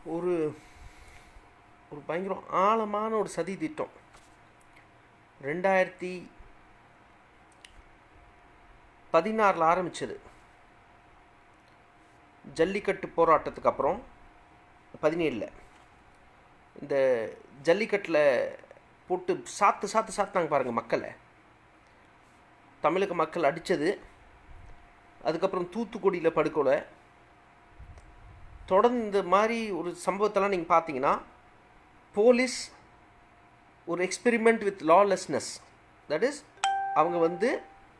ஒரு ஒரு பயங்கரம் ஆழமான ஒரு சதி திட்டம் ரெண்டாயிரத்தி பதினாறில் ஆரம்பிச்சது ஜல்லிக்கட்டு போராட்டத்துக்கு அப்புறம் பதினேழில் இந்த ஜல்லிக்கட்டில் போட்டு சாத்து சாத்து சாத்துனாங்க பாருங்கள் மக்களை தமிழக மக்கள் அடித்தது அதுக்கப்புறம் தூத்துக்குடியில் படுகொலை தொடர்ந்து இந்த மாதிரி ஒரு சம்பவத்தெல்லாம் நீங்கள் பார்த்தீங்கன்னா போலீஸ் ஒரு experiment with lawlessness that is அவங்க வந்து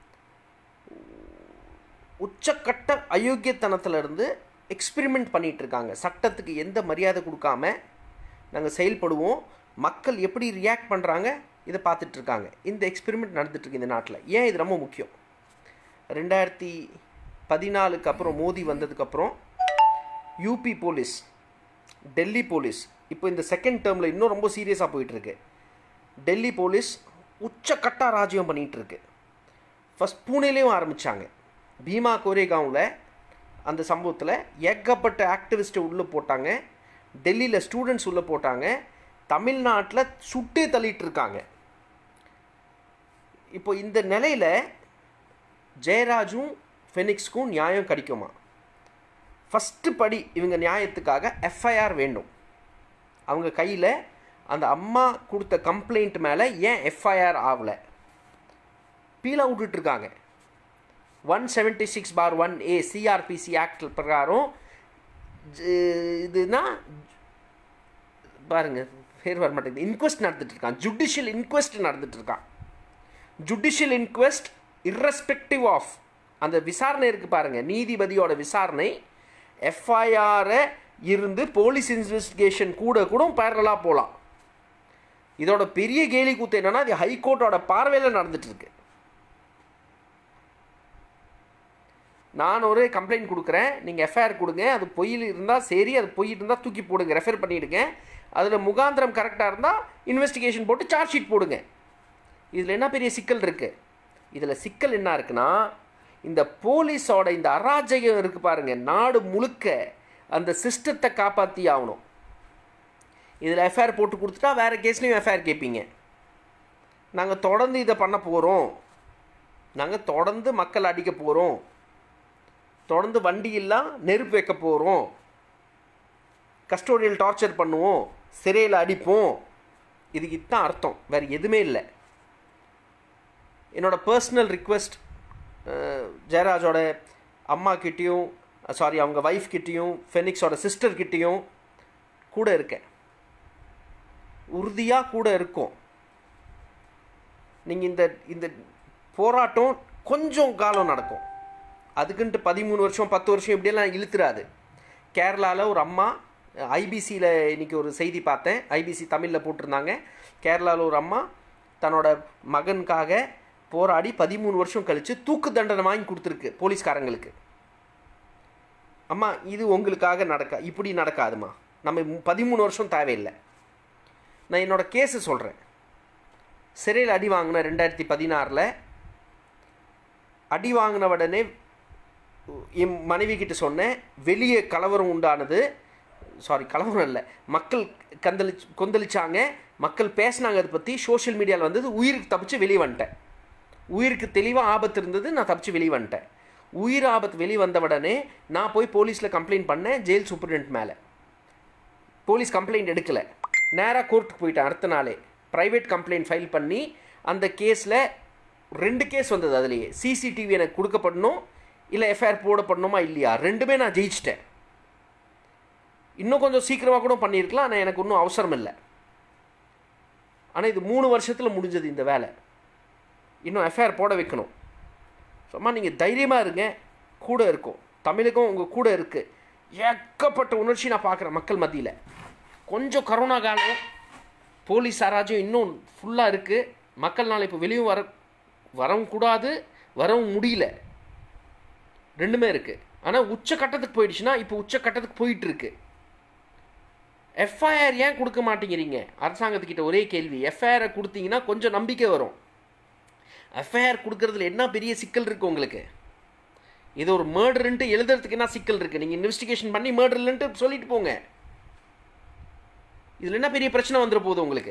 உச்சக்கட்ட அயோக்கியத்தனத்திலிருந்து எக்ஸ்பெரிமெண்ட் பண்ணிகிட்டு இருக்காங்க சட்டத்துக்கு எந்த மரியாதை கொடுக்காம நாங்கள் செயல்படுவோம் மக்கள் எப்படி ரியாக்ட் பண்ணுறாங்க இதை பார்த்துட்டு இருக்காங்க இந்த எக்ஸ்பெரிமெண்ட் நடந்துட்டுருக்கு இந்த நாட்டில் ஏன் இது ரொம்ப முக்கியம் ரெண்டாயிரத்தி பதினாலுக்கு அப்புறம் மோடி வந்ததுக்கப்புறம் யூபி போலீஸ் டெல்லி போலீஸ் இப்போ இந்த செகண்ட் டேர்மில் இன்னும் ரொம்ப சீரியஸாக போயிட்டுருக்கு டெல்லி போலீஸ் உச்சக்கட்ட ராஜ்யம் பண்ணிகிட்டு இருக்கு ஃபஸ்ட் பூனேலேயும் ஆரம்பித்தாங்க பீமா கோரேகாவில் அந்த சம்பவத்தில் ஏகப்பட்ட ஆக்டிவிஸ்ட்டை உள்ளே போட்டாங்க டெல்லியில் ஸ்டூடெண்ட்ஸ் உள்ளே போட்டாங்க தமிழ்நாட்டில் சுட்டே தள்ளிட்டு இருக்காங்க இப்போ இந்த நிலையில் ஜெயராஜும் ஃபெனிக்ஸ்க்கும் நியாயம் கிடைக்குமா ஃபஸ்ட்டு படி இவங்க நியாயத்துக்காக எஃப்ஐஆர் வேண்டும் அவங்க கையில் அந்த அம்மா கொடுத்த கம்ப்ளைண்ட் மேலே ஏன் எஃப்ஐஆர் ஆகலை பீலா விட்டுட்ருக்காங்க one seventy six bar one A CrPC act பிரகாரம் இதுனா பாருங்க பேர் வர மாட்டேங்குது இன்கொஸ்ட் நடந்துட்டு இருக்கான் ஜுடிஷியல் இன்கொஸ்ட் நடந்துட்டு இருக்கான் ஜுடிஷியல் இன்கொஸ்ட் இர்ரெஸ்பெக்டிவ் ஆஃப் அந்த விசாரணை இருக்குது பாருங்கள் நீதிபதியோட விசாரணை எஃப்ஐஆரை இருந்து போலீஸ் இன்வெஸ்டிகேஷன் கூட கூட பேரலாக போகலாம் இதோட பெரிய கேலி கூத்து என்னன்னா அது ஹைகோர்ட்டோட பார்வையில் நடந்துட்டு இருக்கு நான் ஒரு கம்ப்ளைண்ட் கொடுக்குறேன் நீங்கள் எஃப்ஐஆர் கொடுங்க அது பொய்யில் இருந்தால் சரி அது பொய் இருந்தால் தூக்கி போடுங்க ரெஃபர் பண்ணிவிடுங்க அதில் முகாந்திரம் கரெக்டாக இருந்தால் இன்வெஸ்டிகேஷன் போட்டு சார்ஜ் ஷீட் போடுங்க இதில் என்ன பெரிய சிக்கல் இருக்குது இதில் சிக்கல் என்ன இருக்குன்னா இந்த போலீஸோட இந்த அராஜகம் இருக்குது பாருங்கள் நாடு முழுக்க அந்த சிஸ்டத்தை காப்பாற்றி ஆகணும் இதில் எஃப்ஐஆர் போட்டு கொடுத்துட்டா வேறு கேஸ்லேயும் எஃப்ஐஆர் கேட்பீங்க நாங்கள் தொடர்ந்து இதை பண்ண போகிறோம் நாங்கள் தொடர்ந்து மக்கள் அடிக்க போகிறோம் தொடர்ந்து வண்டியெல்லாம் நெருப்பு வைக்க போகிறோம் கஸ்டோடியல் டார்ச்சர் பண்ணுவோம் சிறையில் அடிப்போம் இதுக்கு இதுதான் அர்த்தம் வேறு எதுவுமே இல்லை என்னோடய பர்சனல் ரிக்வெஸ்ட் ஜெயராஜோட அம்மா கிட்டேயும் சாரி அவங்க ஒய்ஃப் கிட்டேயும் ஃபெனிக்ஸோட சிஸ்டர் கிட்டேயும் கூட இருக்கேன் உறுதியாக கூட இருக்கும் நீங்கள் இந்த இந்த போராட்டம் கொஞ்சம் காலம் நடக்கும் அதுக்குன்ட்டு பதிமூணு வருஷம் பத்து வருஷம் இப்படியெல்லாம் இழுத்துறாது கேரளாவில் ஒரு அம்மா ஐபிசியில் இன்றைக்கி ஒரு செய்தி பார்த்தேன் ஐபிசி தமிழில் போட்டிருந்தாங்க கேரளாவில் ஒரு அம்மா தன்னோட மகனுக்காக போராடி பதிமூணு வருஷம் கழித்து தூக்கு தண்டனை வாங்கி கொடுத்துருக்கு போலீஸ்காரங்களுக்கு அம்மா இது உங்களுக்காக நடக்க இப்படி நடக்காதுமா நம்ம பதிமூணு வருஷம் தேவையில்லை நான் என்னோடய கேஸு சொல்கிறேன் சிறையில் அடி வாங்கினேன் ரெண்டாயிரத்தி பதினாறில் அடி வாங்கின உடனே என் மனைவி கிட்ட சொன்னேன் வெளியே கலவரம் உண்டானது சாரி கலவரம் இல்லை மக்கள் கந்தளி கொந்தளிச்சாங்க மக்கள் பேசினாங்க அதை பற்றி சோஷியல் மீடியாவில் வந்தது உயிருக்கு தப்பிச்சு வெளியே வந்துட்டேன் உயிருக்கு தெளிவாக ஆபத்து இருந்தது நான் தப்பிச்சு வெளியே வந்துட்டேன் உயிர் ஆபத்து வெளியே வந்த உடனே நான் போய் போலீஸில் கம்ப்ளைண்ட் பண்ணேன் ஜெயில் சூப்பரிடென்ட் மேலே போலீஸ் கம்ப்ளைண்ட் எடுக்கலை நேராக கோர்ட்டுக்கு போயிட்டேன் அடுத்த நாளே ப்ரைவேட் கம்ப்ளைண்ட் ஃபைல் பண்ணி அந்த கேஸில் ரெண்டு கேஸ் வந்தது அதுலேயே சிசிடிவி எனக்கு கொடுக்கப்படணும் இல்லை எஃப்ஐஆர் போடப்படணுமா இல்லையா ரெண்டுமே நான் ஜெயிச்சிட்டேன் இன்னும் கொஞ்சம் சீக்கிரமாக கூட பண்ணியிருக்கலாம் ஆனால் எனக்கு ஒன்றும் அவசரம் இல்லை ஆனால் இது மூணு வருஷத்தில் முடிஞ்சது இந்த வேலை இன்னும் எஃப்ஐஆர் போட வைக்கணும் சும்மா நீங்கள் தைரியமாக இருங்க கூட இருக்கும் தமிழுக்கும் உங்கள் கூட இருக்குது ஏக்கப்பட்ட உணர்ச்சி நான் பார்க்குறேன் மக்கள் மத்தியில் கொஞ்சம் கரோனா காலம் போலீஸ் அராஜ்யம் இன்னும் ஃபுல்லாக இருக்குது மக்கள்னால இப்போ வெளியும் வர வரவும் கூடாது வரவும் முடியல ரெண்டுமே இருக்குது ஆனால் உச்சக்கட்டத்துக்கு போயிடுச்சுன்னா இப்போ உச்சக்கட்டத்துக்கு போயிட்டுருக்கு எஃப்ஐஆர் ஏன் கொடுக்க மாட்டேங்கிறீங்க அரசாங்கத்துக்கிட்ட ஒரே கேள்வி எஃப்ஐஆரை கொடுத்தீங்கன்னா கொஞ்சம் நம்பிக்கை வரும் எஃப்ஐஆர் கொடுக்கறதுல என்ன பெரிய சிக்கல் இருக்குது உங்களுக்கு இது ஒரு மேர்டருன்ட்டு எழுதுறதுக்கு என்ன சிக்கல் இருக்குது நீங்கள் இன்வெஸ்டிகேஷன் பண்ணி மேர்டர் இல்லைன்ட்டு சொல்லிட்டு போங்க இதில் என்ன பெரிய பிரச்சனை வந்துட போகுது உங்களுக்கு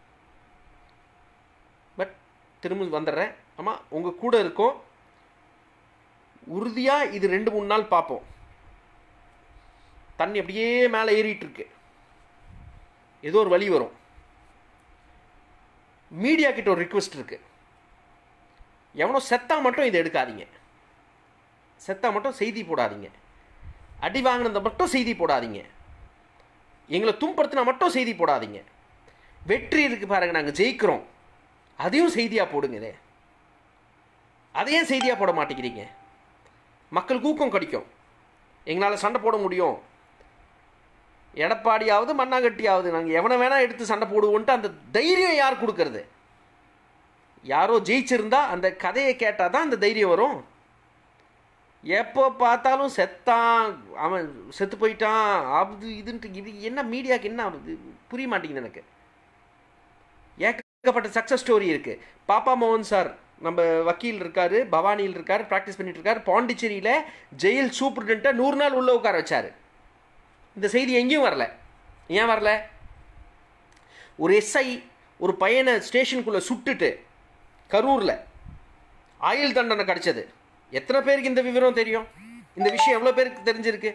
பட் திரும்ப வந்துடுறேன் ஆமாம் உங்கள் கூட இருக்கோம் உறுதியாக இது ரெண்டு மூணு நாள் பார்ப்போம் தண்ணி அப்படியே மேலே ஏறிட்டு இருக்கு ஏதோ ஒரு வழி வரும் மீடியா கிட்ட ஒரு ரிக்வெஸ்ட் இருக்கு எவனோ செத்தா மட்டும் இதை எடுக்காதீங்க செத்தா மட்டும் செய்தி போடாதீங்க அடி வாங்கினதை மட்டும் செய்தி போடாதீங்க எங்களை துன்படுத்தினா மட்டும் செய்தி போடாதீங்க வெற்றி இருக்கு பாருங்க நாங்கள் ஜெயிக்கிறோம் அதையும் செய்தியாக போடுங்க இதே அதையும் செய்தியாக போட மாட்டேங்கிறீங்க மக்களுக்கு ஊக்கம் கிடைக்கும் எங்களால் சண்டை போட முடியும் எடப்பாடியாவது மண்ணாங்கட்டியாவது நாங்கள் எவனை வேணால் எடுத்து சண்டை போடுவோன்ட்டு அந்த தைரியம் யார் கொடுக்கறது யாரோ ஜெயிச்சிருந்தா அந்த கதையை கேட்டால் தான் அந்த தைரியம் வரும் எப்போ பார்த்தாலும் செத்தான் அவன் செத்து போயிட்டான் அது இதுன்ட்டு இது என்ன மீடியாவுக்கு என்ன இது புரிய மாட்டேங்குது எனக்கு ஏகப்பட்ட சக்ஸஸ் ஸ்டோரி இருக்குது பாப்பா மோகன் சார் நம்ம வக்கீல் இருக்காரு பவானியில் இருக்காரு ப்ராக்டிஸ் பண்ணிட்டு இருக்காரு பாண்டிச்சேரியில் ஜெயில் சூப்பர்டென்ட்டை நூறு நாள் உள்ள உட்கார வச்சாரு இந்த செய்தி எங்கேயும் வரல ஏன் வரல ஒரு எஸ்ஐ ஒரு பையனை ஸ்டேஷனுக்குள்ளே சுட்டுட்டு கரூரில் ஆயுள் தண்டனை கிடைச்சது எத்தனை பேருக்கு இந்த விவரம் தெரியும் இந்த விஷயம் எவ்வளோ பேருக்கு தெரிஞ்சிருக்கு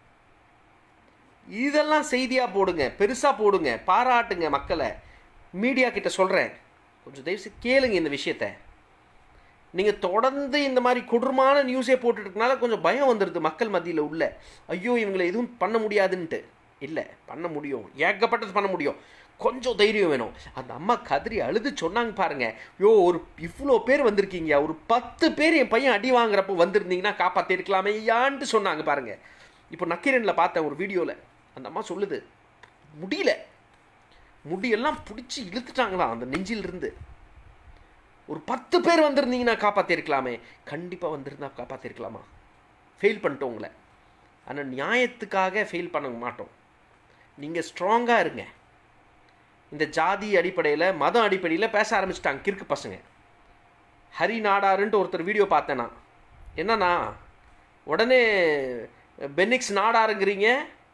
இதெல்லாம் செய்தியாக போடுங்க பெருசாக போடுங்க பாராட்டுங்க மக்களை மீடியா கிட்ட சொல்கிறேன் கொஞ்சம் தயவுசெய்து கேளுங்க இந்த விஷயத்த நீங்கள் தொடர்ந்து இந்த மாதிரி கொடூரமான நியூஸே போட்டுட்டுனால கொஞ்சம் பயம் வந்துடுது மக்கள் மத்தியில் உள்ள ஐயோ இவங்களை எதுவும் பண்ண முடியாதுன்ட்டு இல்லை பண்ண முடியும் ஏகப்பட்டது பண்ண முடியும் கொஞ்சம் தைரியம் வேணும் அந்த அம்மா கதறி அழுது சொன்னாங்க பாருங்க யோ ஒரு இவ்வளோ பேர் வந்திருக்கீங்க ஒரு பத்து பேர் என் பையன் அடி வாங்குறப்போ வந்திருந்தீங்கன்னா காப்பாற்றிருக்கலாமே யான்ட்டு சொன்னாங்க பாருங்க இப்போ நக்கீரனில் பார்த்தேன் ஒரு வீடியோவில் அந்த அம்மா சொல்லுது முடியல முடியெல்லாம் பிடிச்சி இழுத்துட்டாங்களாம் அந்த நெஞ்சிலிருந்து ஒரு பத்து பேர் வந்திருந்தீங்கன்னா காப்பாற்றிருக்கலாமே கண்டிப்பாக வந்திருந்தா காப்பாற்றிருக்கலாமா ஃபெயில் பண்ணிட்டோம் உங்களை ஆனால் நியாயத்துக்காக ஃபெயில் பண்ண மாட்டோம் நீங்கள் ஸ்ட்ராங்காக இருங்க இந்த ஜாதி அடிப்படையில் மதம் அடிப்படையில் பேச ஆரம்பிச்சிட்டாங்க கிறுக்கு பசங்க ஹரி நாடாருன்ட்டு ஒருத்தர் வீடியோ பார்த்தேன் நான் என்னண்ணா உடனே பெனிக்ஸ் நாடாருங்கிறீங்க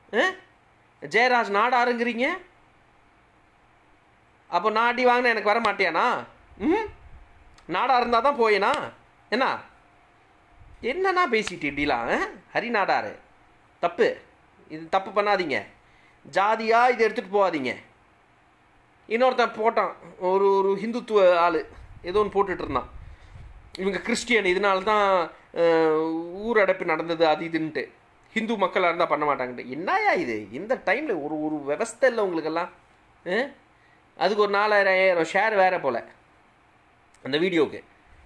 ஜெயராஜ் நாடாருங்கிறீங்க அப்போ நான் அடி வாங்கினா எனக்கு வர மாட்டியானா ம் நாடா இருந்தால் தான் போயேனா என்ன என்னன்னா பேசிட்டு இப்படிலாம் ஹரி நாடாரு தப்பு இது தப்பு பண்ணாதீங்க ஜாதியாக இதை எடுத்துகிட்டு போகாதீங்க இன்னொருத்தன் போட்டான் ஒரு ஒரு ஹிந்துத்துவ ஆள் ஏதோ ஒன்று போட்டுட்டு இருந்தான் இவங்க கிறிஸ்டியன் இதனால தான் ஊரடைப்பு நடந்தது அது இதுன்ட்டு ஹிந்து மக்களாக இருந்தால் பண்ண மாட்டாங்கன்ட்டு என்னயா இது இந்த டைமில் ஒரு ஒரு விவஸ்தை இல்லை உங்களுக்கெல்லாம் அதுக்கு ஒரு நாலாயிரம் ஐயாயிரம் ஷேர் வேற போல் அந்த வீடியோவுக்கு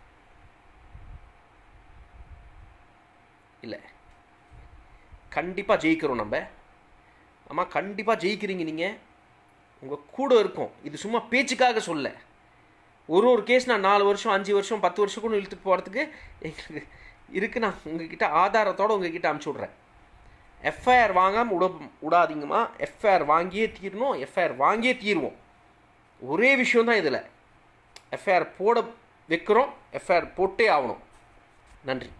இல்லை கண்டிப்பாக ஜெயிக்கிறோம் நம்ம ஆமாம் கண்டிப்பாக ஜெயிக்கிறீங்க நீங்கள் உங்கள் கூட இருக்கும் இது சும்மா பேச்சுக்காக சொல்ல ஒரு ஒரு கேஸ் நான் நாலு வருஷம் அஞ்சு வருஷம் பத்து வருஷம் கூட இழுத்துட்டு போகிறதுக்கு எங்களுக்கு இருக்குது நான் உங்ககிட்ட ஆதாரத்தோடு உங்ககிட்ட அமுச்சு விட்றேன் எஃப்ஐஆர் வாங்காமல் விட விடாதீங்கம்மா எஃப்ஐஆர் வாங்கியே தீரணும் எஃப்ஐஆர் வாங்கியே தீருவோம் ஒரே விஷயம் தான் இதில் எஃப்ஐஆர் போட வைக்கிறோம் எஃப்ஐஆர் போட்டே ஆகணும் நன்றி